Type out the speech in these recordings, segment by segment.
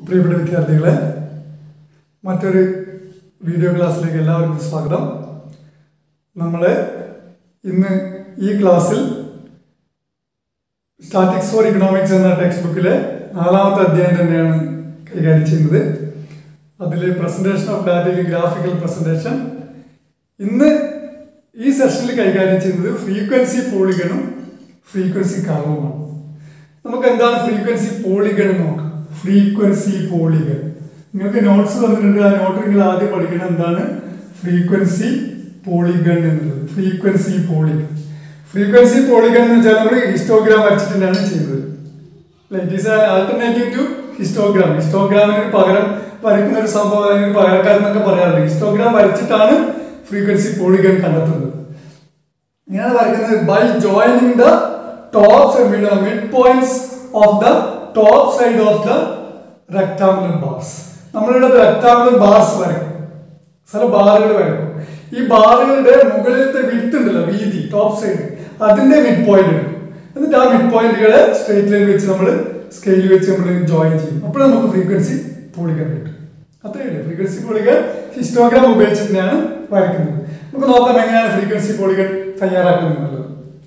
പ്രിയപ്പെട്ട വിദ്യാർത്ഥികളെ മറ്റൊരു വീഡിയോ ക്ലാസ്സിലേക്ക് എല്ലാവർക്കും സ്വാഗതം നമ്മൾ ഇന്ന് ഈ ക്ലാസ്സിൽ സ്റ്റാറ്റിക്സ് ഫോർ ഇക്കണോമിക്സ് എന്ന ടെക്സ്റ്റ് ബുക്കിലെ നാലാമത്തെ അധ്യായം തന്നെയാണ് കൈകാര്യം ചെയ്യുന്നത് അതിൽ പ്രസൻറ്റേഷൻ ഓഫ് ഡാറ്റയിൽ ഗ്രാഫിക്കൽ പ്രസൻറ്റേഷൻ ഇന്ന് ഈ സെഷനിൽ കൈകാര്യം ചെയ്യുന്നത് ഫ്രീക്വൻസി പോളിഗണും ഫ്രീക്വൻസി കർവുമാണ് നമുക്ക് എന്താണ് ഫ്രീക്വൻസി പോളിഗൺ എന്ന് നോക്കാം ഫ്രീക്വൻസി പോളിഗൺ നിങ്ങൾക്ക് നോട്ട്സ് തന്നിട്ടുണ്ട് ആ നോട്ട് നിങ്ങൾ ആദ്യം പഠിക്കണം എന്താണ് ഫ്രീക്വൻസി പോളിഗൺ എന്നുള്ളത് ഫ്രീക്വൻസി പോളിഗൺ ഫ്രീക്വൻസി പോളിഗൺ എന്ന് വെച്ചാൽ നമ്മൾ ഹിസ്റ്റോഗ്രാം വരച്ചിട്ടാണ് ചെയ്യുന്നത് it is alternative to histogram ഹിസ്റ്റോഗ്രാമിന് പകരം വരയ്ക്കുന്ന ഒരു സംഭവം അല്ലെങ്കിൽ പകരക്കാരൻ എന്നൊക്കെ പറയാറുണ്ട് ഹിസ്റ്റോഗ്രാം വരച്ചിട്ടാണ് ഫ്രീക്വൻസി പോളിഗൺ കണ്ടെത്തുന്നത് ഇങ്ങനെയാണ് വരയ്ക്കുന്നത് by joining the top mid points of the top side of the rectangular bars നമ്മളിവിടെ റെക്ടാങ്കുലർ ബാർസ് വരയ്ക്കും ചില ബാറുകൾ വരയ്ക്കും ഈ ബാറുകളുടെ മുകളിലത്തെ വിട്ട് ഉണ്ടല്ലോ വീതി ടോപ്പ് സൈഡ് അതിന്റെ മിഡ് പോയിന്റ് എടുക്കും എന്നിട്ട് ആ മിഡ് പോയിന്റുകളെ സ്ട്രേറ്റ് ലൈൻ വെച്ച് നമ്മൾ സ്കെയിൽ വെച്ച് നമ്മൾ ജോയിൻ ചെയ്യും അപ്പോൾ നമുക്ക് ഫ്രീക്വൻസി പോളിക്കാൻ കിട്ടും അത്രയേ ഉള്ളൂ ഫ്രീക്വൻസി പോളിക്കാൻ ഹിസ്റ്റോഗ്രാം ഉപയോഗിച്ചിട്ട് തന്നെയാണ് വരയ്ക്കുന്നത് നമുക്ക് നോക്കാം എങ്ങനെയാണ് ഫ്രീക്വൻസി പോളികൾ തയ്യാറാക്കുന്നത് എന്നുള്ളത്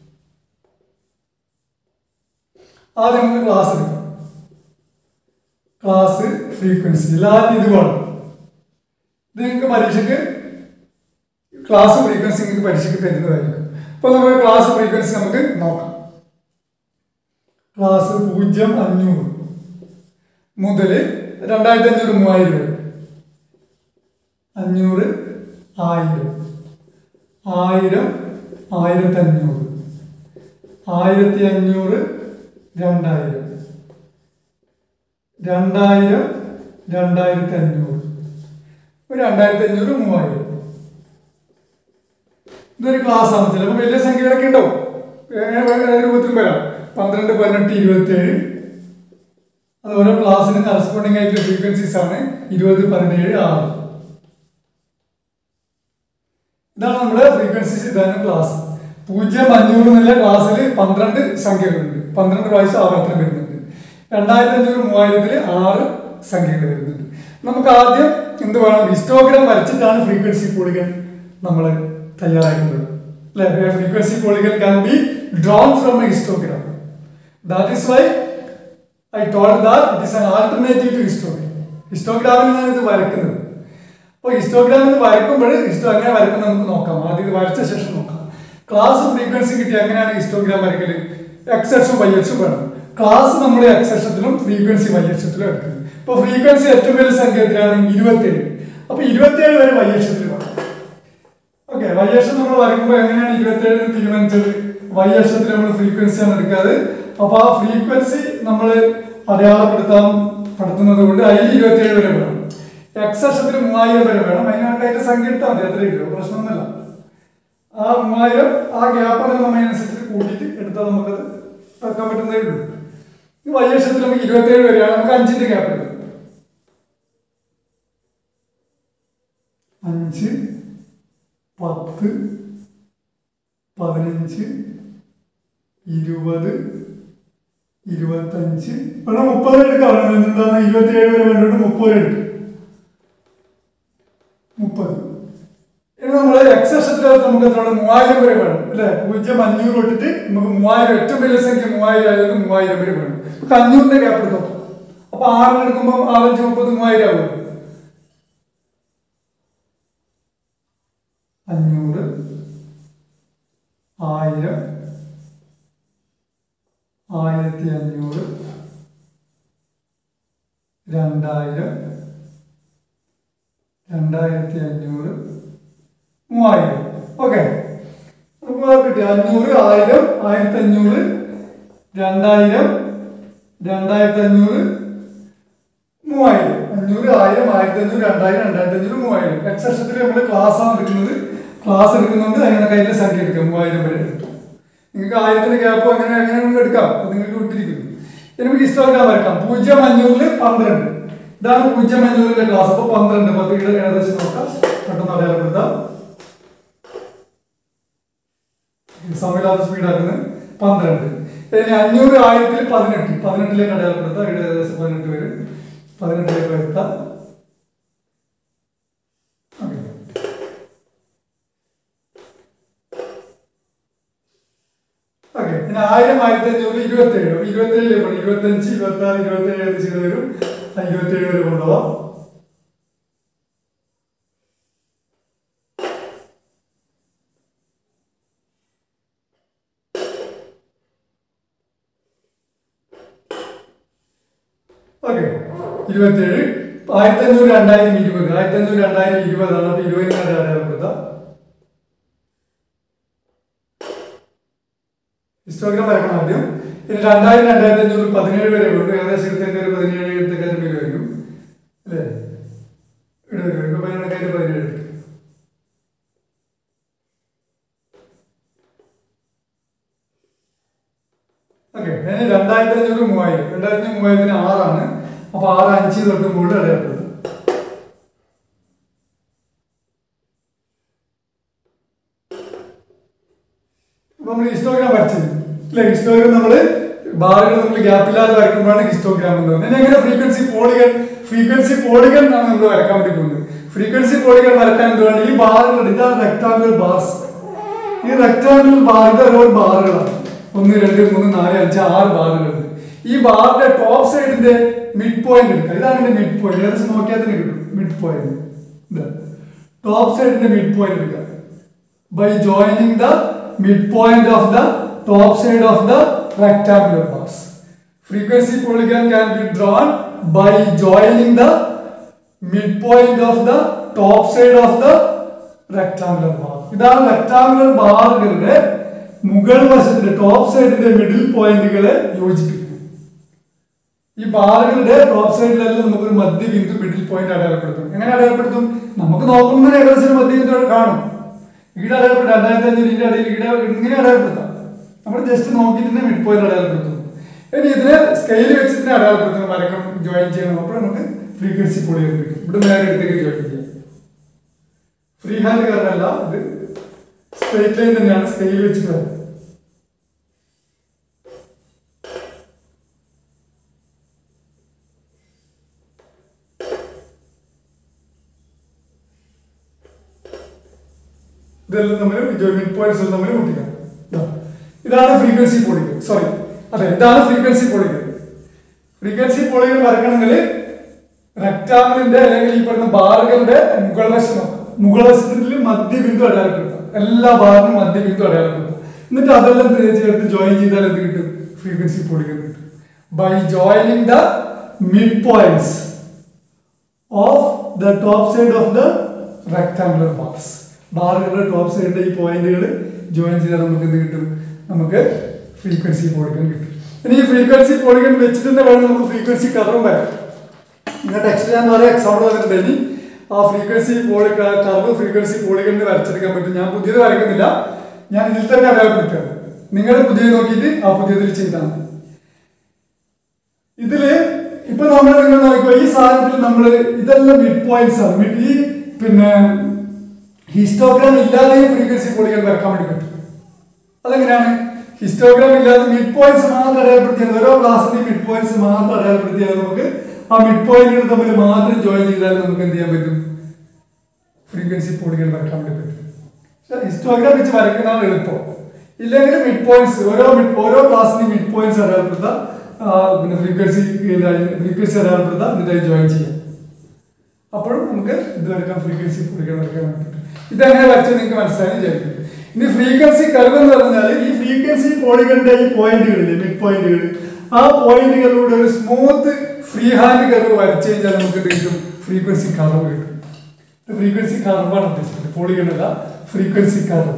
ആദ്യം നമുക്ക് ക്ലാസ് എടുക്കാം ക്ലാസ് ഫ്രീക്വൻസി എല്ലാവരും ഇത് വേണം ഇത് നിങ്ങൾക്ക് പരീക്ഷയ്ക്ക് ക്ലാസ് ഫ്രീക്വൻസി നിങ്ങൾക്ക് പരീക്ഷയ്ക്ക് തരുന്നതായിരിക്കും അപ്പോൾ നമുക്ക് ക്ലാസ് ഫ്രീക്വൻസി നമുക്ക് നോക്കാം ക്ലാസ് പൂജ്യം അഞ്ഞൂറ് മുതൽ രണ്ടായിരത്തി അഞ്ഞൂറ് മൂവായിരം വരെ അഞ്ഞൂറ് ആയിരം ആയിരം ആയിരത്തി അഞ്ഞൂറ് ആയിരത്തി അഞ്ഞൂറ് രണ്ടായിരം രണ്ടായിരം രണ്ടായിരത്തി അഞ്ഞൂറ് ഒരു രണ്ടായിരത്തി അഞ്ഞൂറ് മൂവായിരം ഇതൊരു ക്ലാസ് ആണ് ചിലപ്പോൾ വലിയ സംഖ്യകളൊക്കെ ഉണ്ടാവും എങ്ങനെ വേറെ രൂപത്തിൽ വരാം പന്ത്രണ്ട് പതിനെട്ട് ഇരുപത്തി ഏഴ് അത് ഓരോ ക്ലാസ്സിന് കറസ്പോണ്ടിങ് ആയിട്ടുള്ള ഫ്രീക്വൻസീസ് ആണ് ഇരുപത് പതിനേഴ് ആറ് ഇതാണ് നമ്മുടെ ഫ്രീക്വൻസീസ് ഇതാണ് ക്ലാസ് പൂജ്യം അഞ്ഞൂറ് എന്നുള്ള ക്ലാസ്സിൽ പന്ത്രണ്ട് സംഖ്യകളുണ്ട് പന്ത്രണ്ട് പ്രാവശ്യം ആവർത്തനം വരുന്നുണ്ട് രണ്ടായിരത്തി അഞ്ഞൂറ് മൂവായിരത്തിൽ ആറ് സംഖ്യകൾ വരുന്നുണ്ട് നമുക്ക് ആദ്യം എന്ത് വേണം ഹിസ്റ്റോഗ്രാം വരച്ചിട്ടാണ് ഫ്രീക്വൻസി പോളികൾ നമ്മൾ തയ്യാറാക്കുന്നത് അല്ലെ ഫ്രീക്വൻസി പോളികൾ can be drawn from a histogram that is why I told that it is an alternative to histogram ഹിസ്റ്റോഗ്രാമിൽ നിന്നാണ് ഇത് വരക്കുന്നത് അപ്പോൾ ഹിസ്റ്റോഗ്രാമിൽ വരക്കുമ്പോൾ ഹിസ്റ്റോ എങ്ങനെ വരക്കുന്നത് നമുക്ക് നോക്കാം ആദ്യം ഇത് വരച്ച ശേഷം നോക്കാം ക്ലാസ് ഫ്രീക്വൻസി കിട്ടി എങ്ങനെയാണ് ഹിസ്റ്റോഗ്രാം വരക്കല് എക്സ് അക്ഷും വൈ അക്ഷും വേണം ക്ലാസ് നമ്മൾ എക്സ് അക്ഷത്തിലും ഫ്രീക്വൻസി വൈ അക്ഷത്തിലും എടുക്കുന്നത് ഇപ്പോൾ ഫ്രീക്വൻസി ഏറ്റവും വലിയ സംഖ്യ എത്രയാണ് ഇരുപത്തേഴ് അപ്പോൾ ഇരുപത്തേഴ് വരെ വൈ അക്ഷത്തിൽ വേണം ഓക്കെ വൈ അക്ഷം നമ്മൾ വരയ്ക്കുമ്പോൾ എങ്ങനെയാണ് ഇരുപത്തേഴ് തീരുമാനിച്ചത് വൈ അക്ഷത്തിൽ നമ്മൾ ഫ്രീക്വൻസിയാണ് എടുക്കാറ് അപ്പോൾ ആ ഫ്രീക്വൻസി നമ്മൾ അടയാളപ്പെടുത്താൻ പെടുത്തുന്നത് കൊണ്ട് അതിൽ ഇരുപത്തേഴ് വരെ വേണം എക്സ് അക്ഷത്തിൽ മൂവായിരം വരെ വേണം അതിനകത്തായിട്ട് സംഖ്യ എടുത്താൽ മതി അത്രയേ ഉള്ളൂ പ്രശ്നമൊന്നുമില്ല ആ മൂവായിരം ആ ഗ്യാപ്പാണ് നമ്മൾ അതിനനുസരിച്ച് കൂട്ടിയിട്ട് എടുത്താൽ നമുക്കത് വെക്കാൻ പറ്റുന്നതേ ഉള്ളൂ ഈ വൈ അക്ഷത്തിൽ നമുക്ക് ഇരുപത്തേഴ് വരെയാണ് നമുക്ക് അഞ്ചിന്റെ ഗ്യാപ്പ് എടുക്കും അഞ്ച് പത്ത് പതിനഞ്ച് ഇരുപത് ഇരുപത്തഞ്ച് വേണം മുപ്പത് എടുക്കാം എന്താണ് ഇരുപത്തിയേഴ് വരെ വേണ്ടിട്ട് മുപ്പത് എടുക്കും മുപ്പത് ഇനി നമ്മൾ എക്സ് അക്ഷത്തിനകത്ത് നമുക്ക് എത്ര മൂവായിരം വരെ വേണം അല്ലെ പൂജ്യം അഞ്ഞൂറ് തൊട്ടിട്ട് നമുക്ക് മൂവായിരം ഏറ്റവും വലിയ സംഖ്യ മൂവായിരം ആയതുകൊണ്ട് മൂവായിരം വരെ വേണം നമുക്ക് അഞ്ഞൂറിന്റെ ഗ്യാപ്പ് എടുത്തോ അപ്പൊ ആറിന് എടുക്കുമ്പോൾ ആറഞ്ച് മുപ്പത് മൂവായിരം ആവും അഞ്ഞൂറ് ആയിരം ആയിരത്തി അഞ്ഞൂറ് രണ്ടായിരം രണ്ടായിരത്തി അഞ്ഞൂറ് മൂവായിരം ഓക്കെ നമുക്ക് കിട്ടി അഞ്ഞൂറ് ആയിരം ആയിരത്തി അഞ്ഞൂറ് രണ്ടായിരം രണ്ടായിരത്തി അഞ്ഞൂറ് മൂവായിരം അഞ്ഞൂറ് ആയിരം ആയിരത്തി അഞ്ഞൂറ് രണ്ടായിരം രണ്ടായിരത്തി അഞ്ഞൂറ് മൂവായിരം എക്സ് അക്ഷത്തിൽ നമ്മൾ ക്ലാസ് ആണ് എടുക്കുന്നത് ക്ലാസ് എടുക്കുന്നുണ്ട് അതിനെ കയ്യിലെ സംഖ്യ എടുക്കാം മൂവായിരം വരെ എടുത്തു നിങ്ങൾക്ക് ആയിരത്തിന്റെ ഗ്യാപ്പ് അങ്ങനെ എങ്ങനെ നിങ്ങൾക്ക് എടുക്കാം അത് നിങ്ങൾക്ക് വിട്ടിരിക്കുന്നു ഇനി നമുക്ക് ഹിസ്റ്റോഗ്രാം വരക്കാം പൂജ്യം അഞ്ഞൂറിൽ പന്ത്രണ്ട് ഇതാണ് പൂജ്യം അഞ്ഞൂറിലെ ക്ലാസ് അപ്പോൾ പന്ത്രണ്ട് പത്ത് കിലോ ഏകദേശം നോക്കാം പെട്ടെന്ന് അടയാളപ്പെടുത്താം സമയമില്ലാത്ത സ്പീഡാക്കുന്നത് പന്ത്രണ്ട് ഇനി അഞ്ഞൂറ് ആയിരത്തിൽ പതിനെട്ട് പതിനെട്ടിലേക്ക് അടയാളപ്പെടുത്താം ഇവിടെ ഏകദേശം പതിനെട്ട് വരും പതിനെട്ട് രണ്ടായിരം ആയിരത്തി അഞ്ഞൂറ് ഇരുപത്തി ഏഴ് ഇരുപത്തി ഏഴ് ഇരുപത്തി അഞ്ച് ഇരുപത്തി ആറ് ഇരുപത്തി ഏഴ് ചെയ്ത് വരും ആ ഇരുപത്തി ഏഴ് വരെ കൊണ്ടുപോവാം ഓക്കെ ഇരുപത്തിയേഴ് ആയിരത്തി അഞ്ഞൂറ് രണ്ടായിരം ഇരുപത് ആയിരത്തി അഞ്ഞൂറ് രണ്ടായിരം ഇരുപതാണ് അപ്പൊ ഇരുപതിനായിരം അടയാളപ്പെടുത്താം ഹിസ്റ്റോഗ്രാം വരക്കണം ആദ്യം ഇനി രണ്ടായിരം രണ്ടായിരത്തി അഞ്ഞൂറ് പതിനേഴ് വരെ ഉണ്ട് ഏകദേശം ഇരുപത്തേഴ് ഒരു പതിനേഴ് എഴുപത്തേക്കായിരം പേര് വരും അല്ലേ ഇവിടെ വരും ഇപ്പൊ പതിനെണ്ണക്കായിരം പതിനേഴ് എടുക്കും ഓക്കെ അതിന് രണ്ടായിരത്തി അഞ്ഞൂറ് മൂവായിരം രണ്ടായിരത്തി മൂവായിരത്തിന് ആറാണ് അപ്പൊ ആറ് അഞ്ച് തൊട്ട് മുകളിൽ അടയാളപ്പെടുത്തും അപ്പൊ നമ്മൾ ഹിസ്റ്റോഗ്രാം വരച്ചത് അല്ലെ ഹിസ്റ്റോഗ്രാം നമ്മള് ബാറുകൾ നമ്മൾ ഗ്യാപ്പില്ലാതെ വരക്കുമ്പോഴാണ് ഹിസ്റ്റോഗ്രാം എന്ന് പറയുന്നത് ഇനി എങ്ങനെ ഫ്രീക്വൻസി പോളികൾ ഫ്രീക്വൻസി പോളികൾ ആണ് നമ്മൾ വരക്കാൻ വേണ്ടി പോകുന്നത് ഫ്രീക്വൻസി പോളികൾ വരക്കാൻ എന്തുവാണ് ഈ ബാറുകൾ ഇതാണ് റെക്ടാങ്കുലർ ബാർസ് ഈ റെക്ടാങ്കുലർ ബാറിന്റെ ഓരോ ബാറുകളാണ് ഒന്ന് രണ്ട് മൂന്ന് നാല് അഞ്ച് ആറ് ബാറുകളുണ്ട് ഈ ബാറിന്റെ ടോപ്പ് സൈഡിന്റെ മിഡ് പോയിന്റ് എടുക്കുക ഇതാണ് എന്റെ മിഡ് പോയിന്റ് ഏകദേശം നോക്കിയാൽ തന്നെ കിട്ടും മിഡ് പോയിന്റ് ടോപ്പ് സൈഡിന്റെ മിഡ് പോയിന്റ് എടുക്കുക by joining the midpoint of the top side of the rectangular box. Frequency polygon can be drawn by joining the midpoint of the top side of the rectangular bar. ഇതാണ് rectangular ബാറുകളുടെ മുകൾ വശത്തിന്റെ top സൈഡിന്റെ middle പോയിന്റുകളെ യോജിപ്പിക്കും ഈ ബാറുകളുടെ top സൈഡിലെല്ലാം നമുക്ക് ഒരു മധ്യബിന്ദു middle point അടയാളപ്പെടുത്തും എങ്ങനെ അടയാളപ്പെടുത്തും നമുക്ക് നോക്കുമ്പോൾ ഏകദേശം ഒരു മധ്യബിന്ദു അവിടെ കാണും ഇവിടെ അടയാളപ്പെടും രണ്ടായിരത്തി അഞ്ഞൂറ് ഇതിന്റെ അടിയിൽ ഇവിടെ ഇങ്ങനെ അടയാളപ്പെടുത്താം നമ്മൾ ജസ്റ്റ് നോക്കി തന്നെ മിഡ് പോയിന്റ് അടയാളപ്പെടുത്തും ഇനി ഇതിനെ സ്കെയിൽ വെച്ചിട്ട് തന്നെ അടയാളപ്പെടുത്തണം വരക്കണം ജോയിൻ ചെയ്യണം അപ്പോൾ നമുക്ക് ഫ്രീക്വൻസി കൂടി കിട്ടും ഇവിടെ നേരെ എടുത്തേക്ക് ജോയിൻ ചെയ്യാം ഫ്രീ ഹാൻഡ് കാരണമല്ല ഇത് സ്ട്രേറ്റ് ലൈൻ തന്നെയാണ് സ്കെയിൽ വെച്ചിട്ട് വരാം ഇതെല്ലാം തമ്മിൽ മിഡ് പോയിന്റ്സ് തമ്മിൽ മുട്ടിക്കണം ഇതാ. ഇതാണ് ഫ്രീക്വൻസി പോളികൾ സോറി അതെ ഇതാണ് ഫ്രീക്വൻസി പോളികൾ ഫ്രീക്വൻസി പോളികൾ വരക്കണമെങ്കിൽ റെക്ടാങ്കിളിന്റെ അല്ലെങ്കിൽ ഈ പറയുന്ന ബാറുകളുടെ മുകൾ വശം നോക്കാം. മുകൾ വശത്തിൽ മധ്യബിന്ദു അടയാളപ്പെടുത്താം എല്ലാ ബാറിനും മധ്യബിന്ദു അടയാളപ്പെടുത്താം എന്നിട്ട് അതെല്ലാം തേ- ചേർത്ത് ജോയിൻ ചെയ്താൽ എന്ത് കിട്ടും ഫ്രീക്വൻസി പോളികൾ കിട്ടും by joining the mid points of the top side of the rectangular box ബാറുകളുടെ ടോപ്പ് സൈഡിന്റെ ഈ പോയിന്റുകൾ ജോയിൻ ചെയ്താൽ നമുക്ക് എന്ത് കിട്ടും നമുക്ക് ഫ്രീക്വൻസി പോളിഗൺ കിട്ടും ഇനി ഈ ഫ്രീക്വൻസി പോളിഗൺ വെച്ചിട്ട് തന്നെ വേണം നമുക്ക് ഫ്രീക്വൻസി കർവും വരാം നിങ്ങൾ ടെക്സ്റ്റ് ഞാൻ പറയാം എക്സാമ്പിൾ വന്നിട്ടുണ്ട് ഇനി ആ frequency poly curve frequency polygon വരച്ചെടുക്കാൻ പറ്റും ഞാൻ പുതിയത് വരക്കുന്നില്ല ഞാൻ ഇതിൽ തന്നെ അടയാളപ്പെടുത്തുകയാണ് നിങ്ങൾ പുതിയത് നോക്കിയിട്ട് ആ പുതിയതിൽ ചെയ്താൽ മതി ഇതില് ഇപ്പൊ നമ്മൾ നിങ്ങൾ നോക്കിക്കോ ഈ സാധനത്തിൽ നമ്മൾ ഇതെല്ലാം മിഡ് പോയിന്റ്സ് ആണ് Mid- ഈ പിന്നെ ഹിസ്റ്റോഗ്രാം ഇല്ലാതെയും ഫ്രീക്വൻസി പോളികൾ വരക്കാൻ വേണ്ടി പറ്റും അതെങ്ങനെയാണ് ഹിസ്റ്റോഗ്രാം ഇല്ലാതെ മിഡ് പോയിന്റ്സ് മാത്രം അടയാളപ്പെടുത്തിയാൽ ഓരോ ക്ലാസ്സിന്റെയും മിഡ് പോയിന്റ്സ് മാത്രം അടയാളപ്പെടുത്തിയാൽ നമുക്ക് ആ മിഡ് പോയിന്റുകൾ തമ്മിൽ മാത്രം ജോയിൻ ചെയ്താൽ നമുക്ക് എന്ത് ചെയ്യാൻ പറ്റും ഫ്രീക്വൻസി പോളികൾ വരക്കാൻ വേണ്ടി പറ്റും പക്ഷേ ഹിസ്റ്റോഗ്രാം വെച്ച് വരക്കുന്നതാണ് എളുപ്പം ഇല്ലെങ്കിൽ മിഡ് പോയിന്റ്സ് ഓരോ മിഡ് ഓരോ ക്ലാസ്സിന്റെയും മിഡ് പോയിന്റ്സ് അടയാളപ്പെടുത്താം ആ, പിന്നെ ഫ്രീക്വൻസി ഫ്രീക്വൻസി അടയാളപ്പെടുത്താം എന്നിട്ട് ജോയിൻ ചെയ്യാം അപ്പോഴും നമുക്ക് ഇത് വരക്കാൻ ഫ്രീക്വൻസി പോളികൾ വരക്കാൻ വേണ്ടി പറ്റും ഇതെങ്ങനെ വരച്ചാൽ നിങ്ങൾക്ക് മനസ്സിലായി വിചാരിക്കും ഇനി ഫ്രീക്വൻസി കർവ് എന്ന് പറഞ്ഞാൽ ഈ ഫ്രീക്വൻസി പോളികളുടെ ഈ പോയിന്റുകളില്ലേ മിഡ് പോയിന്റുകൾ ആ പോയിന്റുകളിലൂടെ ഒരു സ്മൂത്ത് ഫ്രീ ഹാൻഡ് കർവ് വരച്ചു കഴിഞ്ഞാൽ നമുക്ക് എന്ത് കിട്ടും ഫ്രീക്വൻസി കർവ് കിട്ടും ഫ്രീക്വൻസി കർവാണ് ഉദ്ദേശിക്കുന്നത് പോളികളല്ല frequency curve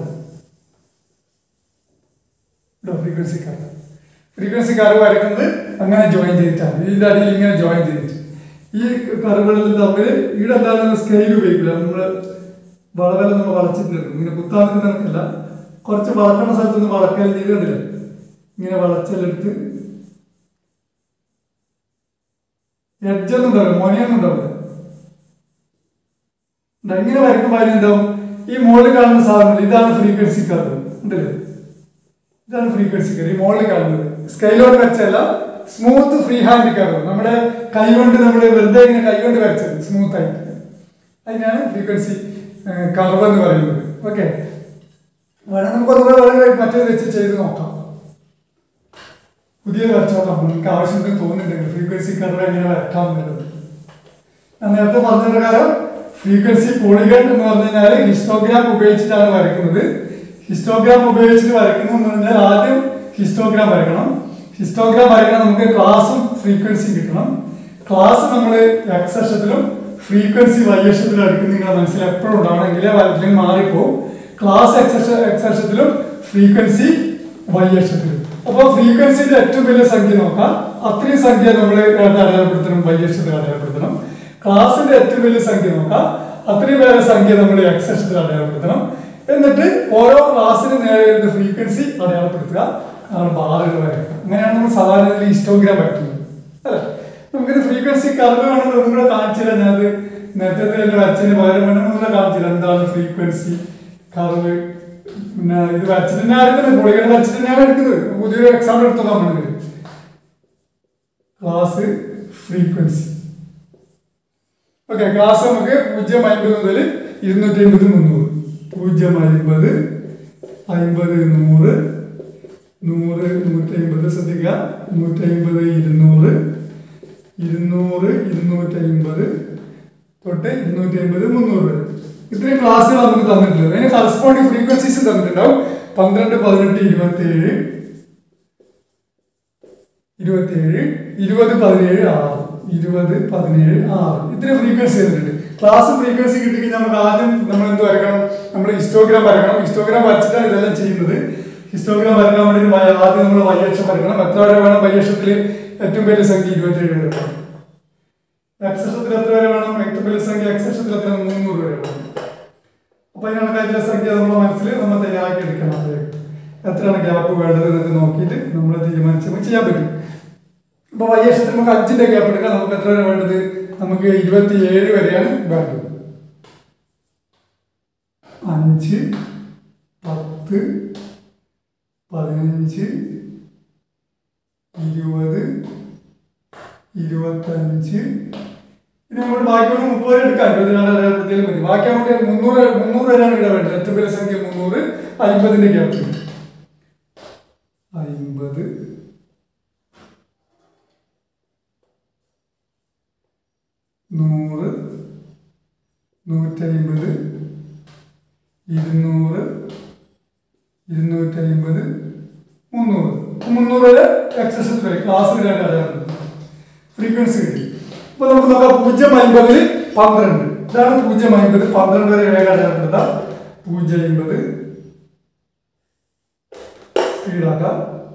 frequency curve frequency curve വരക്കുന്നത് അങ്ങനെ ജോയിൻ ചെയ്തിട്ടാണ് ഇതിന്റെ അടിയിൽ ഇങ്ങനെ ജോയിൻ ചെയ്തിട്ട് ഈ കർവുകളിൽ തമ്മിൽ ഇവിടെ എന്താണ് സ്കെയിൽ ഉപയോഗിക്കില്ല നമ്മള് വളവെല്ലാം നമ്മൾ വളച്ചിട്ടുണ്ട് ഇങ്ങനെ കുത്താനൊക്കെ നിനക്കല്ല കുറച്ച് വളക്കണ സ്ഥലത്ത് നിന്ന് വളക്കൽ ചെയ്ത് കണ്ടില്ല ഇങ്ങനെ വളച്ചെല്ലെടുത്ത് എഡ്ജൊന്നും ഉണ്ടാവില്ല മൊനയൊന്നും ഉണ്ടാവില്ല ഉണ്ട്. ഇങ്ങനെ വരയ്ക്കുമ്പോൾ അതിനെന്താവും ഈ മുകളിൽ കാണുന്ന സാധനം ഇതാണ് ഫ്രീക്വൻസി കർവ് ഉണ്ടല്ലേ ഇതാണ് ഫ്രീക്വൻസി കർവ് ഈ മുകളിൽ കാണുന്നത് സ്കൈലോട്ട് വെച്ചല്ല സ്മൂത്ത് ഫ്രീ ഹാൻഡ് കർവ് നമ്മുടെ കൈ കൊണ്ട് നമ്മൾ വെറുതെ ഇങ്ങനെ കൈ കൊണ്ട് വരച്ചത് സ്മൂത്ത് ആയിട്ട് അതിനാണ് ഫ്രീക്വൻസി കർവ് എന്ന് പറയുന്നത് ഓക്കെ വേണം നമുക്ക് ഒന്നുകൂടെ വളരെ മറ്റേത് വെച്ച് ചെയ്ത് നോക്കാം പുതിയത് വരച്ചു നോക്കാം നമുക്ക് ആവശ്യത്തിന് തോന്നുന്നുണ്ടെങ്കിൽ ഫ്രീക്വൻസി കർവ് എങ്ങനെ വരക്കാം എന്നുള്ളത് ഞാൻ നേരത്തെ പറഞ്ഞ പ്രകാരം ഫ്രീക്വൻസി പോളിഗൺ എന്ന് പറഞ്ഞു കഴിഞ്ഞാൽ ഹിസ്റ്റോഗ്രാം ഉപയോഗിച്ചിട്ടാണ് വരയ്ക്കുന്നത് ഹിസ്റ്റോഗ്രാം ഉപയോഗിച്ചിട്ട് വരയ്ക്കുന്നു എന്ന് പറഞ്ഞാൽ ആദ്യം ഹിസ്റ്റോഗ്രാം വരയ്ക്കണം ഹിസ്റ്റോഗ്രാം വരയ്ക്കണം നമുക്ക് ക്ലാസും ഫ്രീക്വൻസിയും കിട്ടണം ക്ലാസ് നമ്മൾ എക്സ് അക്ഷത്തിലും ഫ്രീക്വൻസി വൈ അക്ഷത്തിലും എടുക്കുന്ന നിങ്ങളുടെ മനസ്സിൽ എപ്പോഴും ഉണ്ടാവണമെങ്കിൽ വരത്തിലും മാറിപ്പോവും ക്ലാസ് എക്സ് അക്ഷ എക്സ് അക്ഷത്തിലും ഫ്രീക്വൻസി വൈ അക്ഷത്തിലും അപ്പോൾ ഫ്രീക്വൻസിന്റെ ഏറ്റവും വലിയ സംഖ്യ നോക്കാം അത്രയും സംഖ്യ നമ്മൾ അടയാളപ്പെടുത്തണം വൈ അക്ഷത്തിൽ അടയാളപ്പെടുത്തണം ക്ലാസിന്റെ ഏറ്റവും വലിയ സംഖ്യ നോക്കാം അത്രയും വേറെ സംഖ്യ നമ്മൾ എക്സ് അക്ഷത്തിൽ അടയാളപ്പെടുത്തണം എന്നിട്ട് ഓരോ ക്ലാസ്സിന് നേരെ വരുന്ന ഫ്രീക്വൻസി അടയാളപ്പെടുത്തുക നമ്മൾ ബാറുകൾ വരയ്ക്കുക അങ്ങനെയാണ് നമ്മൾ സാധാരണ ഇതിൽ ഹിസ്റ്റോഗ്രാം വരയ്ക്കുന്നത് അല്ലേ നമുക്കിത് ഫ്രീക്വൻസി കർവ് വേണമെങ്കിൽ ഒന്നും കൂടെ കാണിച്ചു തരാം ഞാനത് നേരത്തെ തന്നെ വരച്ചതിന് പകരം വേണം ഒന്നും കൂടെ കാണിച്ചു തരാം എന്താണ് ഫ്രീക്വൻസി കർവ് പിന്നെ ഇത് വരച്ചിട്ട് തന്നെയാണ് എടുക്കുന്നത് പൊളികൾ വരച്ചിട്ട് തന്നെയാണ് എടുക്കുന്നത് പുതിയൊരു എക്സാമ്പിൾ എടുത്തു നമ്മൾ ക്ലാസ് ഫ്രീക്വൻസി ഓക്കെ ക്ലാസ് നമുക്ക് പൂജ്യം അമ്പത് മുതൽ ഇരുന്നൂറ്റി അമ്പത് മുന്നൂറ് പൂജ്യം അമ്പത് അമ്പത് നൂറ് നൂറ് നൂറ്റി അമ്പത് ശ്രദ്ധിക്കുക നൂറ്റി അമ്പത് ഇരുന്നൂറ് ഇരുന്നൂറ് ഇരുന്നൂറ്റി അമ്പത് തൊട്ട് ഇരുന്നൂറ്റി അമ്പത് മുന്നൂറ് വരെ ഇത്രയും ക്ലാസ്സുകൾ നമുക്ക് തന്നിട്ടുള്ളത് അതിന് കറസ്പോണ്ടിങ് ഫ്രീക്വൻസീസ് തന്നിട്ടുണ്ടാവും പന്ത്രണ്ട് പതിനെട്ട് ഇരുപത്തി ഏഴ് ഇരുപത്തിയേഴ് ഇരുപത് പതിനേഴ് ആറ് ഇരുപത് പതിനേഴ് ആറ് ഇത്രയും ഫ്രീക്വൻസി തന്നിട്ടുണ്ട് ക്ലാസ് ഫ്രീക്വൻസി കിട്ടിക്കഴിഞ്ഞാൽ നമുക്ക് ആദ്യം നമ്മൾ എന്ത് വരക്കണം നമ്മൾ ഹിസ്റ്റോഗ്രാം വരക്കണം ഹിസ്റ്റോഗ്രാം വരച്ചിട്ടാണ് ഇതെല്ലാം ചെയ്യുന്നത് ഹിസ്റ്റോഗ്രാം വരക്കാൻ വേണ്ടി വയ- ആദ്യം നമ്മൾ വയ്യക്ഷം വരക്കണം എത്ര വരെ വേണം വയ്യക്ഷത്തിൽ ഏറ്റവും വലിയ സംഖ്യ ഇരുപത്തിയേഴ് വരെ വേണം എക്സക്ഷത്തിൽ എത്ര വരെ വേണം ഏറ്റവും വലിയ സംഖ്യ എക്സക്ഷത്തിൽ എത്ര മുന്നൂറ് വരെ വേണം അപ്പൊ അതിനുള്ള കാര്യത്തിലെ സംഖ്യ നമ്മുടെ മനസ്സിൽ നമ്മൾ തയ്യാറാക്കി എടുക്കണം അപ്പോഴേക്കും എത്രയാണ് ഗ്യാപ്പ് വേണ്ടത് എന്നൊക്കെ നോക്കിയിട്ട് നമ്മൾ തീരുമാനിച്ച് നമുക്ക് ചെയ്യാൻ പറ്റും അപ്പൊ വൈകേഷത്തിൽ നമുക്ക് അഞ്ചിന്റെ ഗ്യാപ്പ് എടുക്കാം നമുക്ക് എത്ര വരെ വേണ്ടത് നമുക്ക് ഇരുപത്തി ഏഴ് വരെയാണ് വേണ്ടത് അഞ്ച് പത്ത് പതിനഞ്ച് ഇരുപത് ഇരുപത്തഞ്ച് ഇനി അങ്ങോട്ട് ബാക്കിയുള്ള മുപ്പത് വരെ എടുക്കാം ഇരുപത്തിനാല് അടയാളപ്പെടുത്തിയാലും മതി ബാക്കി അങ്ങോട്ട് മുന്നൂറ് മുന്നൂറ് വരെയാണ് ഇവിടെ വേണ്ടത് ഏറ്റവും വലിയ സംഖ്യ മുന്നൂറ് അമ്പതിന്റെ ഗ്യാപ്പ് അമ്പത് നൂറ് നൂറ്റമ്പത് ഇരുന്നൂറ് ഇരുന്നൂറ്റമ്പത് മുന്നൂറ് മുന്നൂറ് വരെ എക്സസൈസ് വരെ ക്ലാസ് വരെയാണ് അടയാളപ്പെടുത്തുന്നത് ഫ്രീക്വൻസി കിട്ടി അപ്പൊ നമുക്ക് നോക്കാം പൂജ്യം അമ്പതിൽ പന്ത്രണ്ട് ഇതാണ് പൂജ്യം അമ്പത് പന്ത്രണ്ട് വരെ വേഗം അടയാളപ്പെടുത്താം പൂജ്യം അമ്പത് സ്പീഡാക്കാം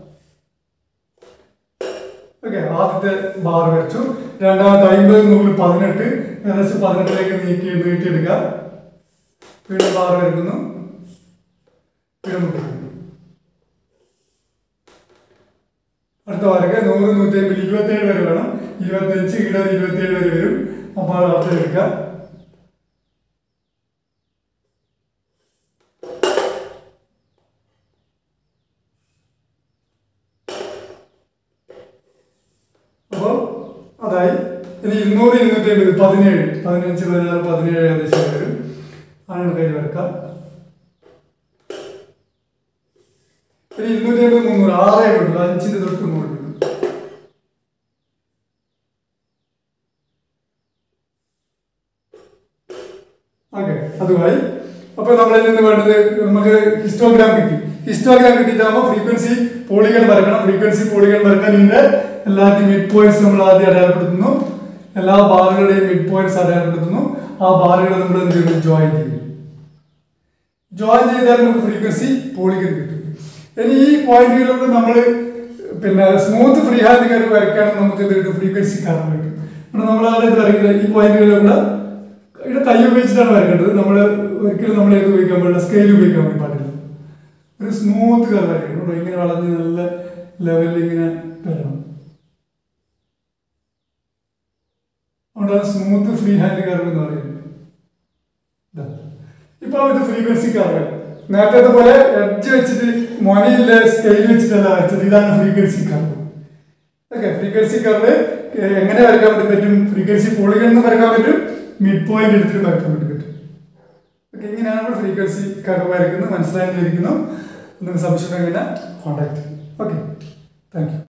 ഓക്കെ ആദ്യത്തെ ബാർ വരച്ചു രണ്ടാമത്തെ അമ്പത് നൂറിൽ പതിനെട്ട് ഏകദേശം പതിനെട്ടിലേക്ക് നീക്കി നീട്ടിയെടുക്കാം വീണ്ടും ബാർ വരക്കുന്നു വീണ്ടും മുട്ടിക്കുന്നു അടുത്ത വാരക്ക് നൂറ് നൂറ്റി അമ്പത് ഇരുപത്തേഴ് വരെ വേണം ഇരുപത്തഞ്ച് ഇരുപത് ഇരുപത്തിയേഴ് വരെ വരും അപ്പോൾ അടുത്ത എടുക്കാം അപ്പോൾ അതായി ഇനി ഇരുന്നൂറ് ഇരുന്നൂറ്റി അമ്പത് പതിനേഴ് പതിനഞ്ച് പതിനാറ് പതിനേഴ് ഏകദേശം വരും ആണ് കൈ വരക്കാം ഇനി ഇരുന്നൂറ്റി അമ്പത് മുന്നൂറ് ആറേ ഉള്ളൂ അഞ്ചിന്റെ തൊട്ട് മുകളിൽ ഓക്കെ അതുമായി അപ്പൊ നമ്മളിൽ നിന്ന് വേണ്ടത് നമുക്ക് ഹിസ്റ്റോഗ്രാം കിട്ടി ഹിസ്റ്റോഗ്രാം കിട്ടിയിട്ടാകുമ്പോൾ ഫ്രീക്വൻസി പോളികൾ വരക്കണം ഫ്രീക്വൻസി പോളികൾ വരക്കാൻ ഇതിന്റെ എല്ലാത്തിനും മിഡ് പോയിന്റ്സ് നമ്മൾ ആദ്യം അടയാളപ്പെടുത്തുന്നു എല്ലാ ബാറുകളുടെയും മിഡ് പോയിന്റ്സ് അടയാളപ്പെടുത്തുന്നു ആ ബാറുകൾ നമ്മൾ എന്ത് ചെയ്യും ജോയിൻ ചെയ്യും ജോയിൻ ചെയ്താൽ നമുക്ക് ഫ്രീക്വൻസി പോളികൾ കിട്ടും ഇനി ഈ പോയിന്റുകളിലൂടെ നമ്മൾ പിന്നെ സ്മൂത്ത് ഫ്രീ ഹാൻഡ് കയറി വരയ്ക്കുകയാണെങ്കിൽ നമുക്ക് എന്ത് കിട്ടും ഫ്രീക്വൻസി കറണ്ട് കിട്ടും ഇവിടെ നമ്മൾ ആടെ ഇത് വരയ്ക്കുന്നത് ഈ പോയിന്റുകളിലൂടെ ഇവിടെ കൈ ഉപയോഗിച്ചിട്ടാണ് വരയ്ക്കേണ്ടത് നമ്മൾ ഒരിക്കലും നമ്മൾ ഏത് ഉപയോഗിക്കാൻ പാടില്ല സ്കെയിൽ ഉപയോഗിക്കാൻ വേണ്ടി പാടില്ല ഒരു സ്മൂത്ത് കർവ് ആയിരിക്കണം ഇവിടെ ഇങ്ങനെ വളഞ്ഞ് നല്ല ലെവലിൽ ഇങ്ങനെ വരണം അതുകൊണ്ടാണ് സ്മൂത്ത് ഫ്രീ ഹാൻഡ് കർവ് എന്ന് പറയുന്നത് ഇതാ. ഇപ്പൊ ഇത് ഫ്രീക്വൻസി കർവ് നേരത്തെ പോലെ എഡ്ജ് വെച്ചിട്ട് മൊനയില്ല സ്കെയിൽ വെച്ചിട്ടല്ല വരച്ചത് ഇതാണ് frequency curve okay frequency curve എങ്ങനെ വരയ്ക്കാൻ വേണ്ടി പറ്റും ഫ്രീക്വൻസി പോളികൾ എന്ന് വരയ്ക്കാൻ പറ്റും മിഡ് പോയിന്റ് എടുത്തിട്ട് വരയ്ക്കാൻ വേണ്ടി പറ്റും ഓക്കെ ഇങ്ങനെയാണ് നമ്മൾ ഫ്രീക്വൻസി കർവ് വരയ്ക്കുന്നത് മനസ്സിലായിരിക്കുന്നു നിങ്ങൾക്ക് സംശയം എങ്ങനെ കോൺടാക്ട് ഓക്കെ താങ്ക് യു